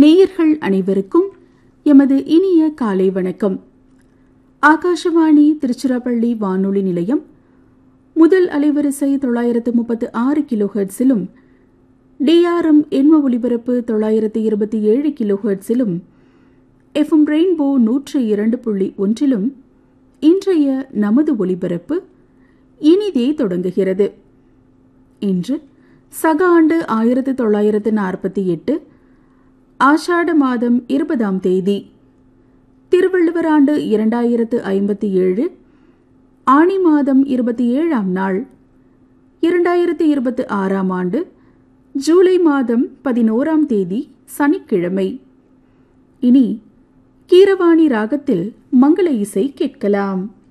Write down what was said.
நேயர்கள் அனைவருக்கும் எமது இனிய காலை வணக்கம் ஆகாஷவாணி திருச்சிராப்பள்ளி வானொலி நிலையம் முதல் அலைவரிசை தொள்ளாயிரத்து முப்பத்து ஆறு கிலோஹெர்ட்ஸிலும் டிஆர்எம் எண்ம ஒலிபரப்பு தொள்ளாயிரத்து இருபத்தி ஏழு கிலோஹெர்ட்ஸிலும் எஃப்எம் ரெயின்போ நூற்று இரண்டு புள்ளி ஒன்றிலும் இன்றைய நமது ஒலிபரப்பு இனிதே தொடங்குகிறது இன்று சக ஆண்டு ஆயிரத்து தொள்ளாயிரத்து நாற்பத்தி எட்டு ஆஷாட மாதம் இருபதாம் தேதி திருவள்ளுவர் ஆண்டு இரண்டாயிரத்து ஐம்பத்தி ஏழு ஆணி மாதம் இருபத்தி ஏழாம் நாள் இரண்டாயிரத்து இருபத்தி ஆறாம் ஆண்டு ஜூலை மாதம் பதினோராம் தேதி சனிக்கிழமை இனி கீரவாணி ராகத்தில் மங்கள இசை கேட்கலாம்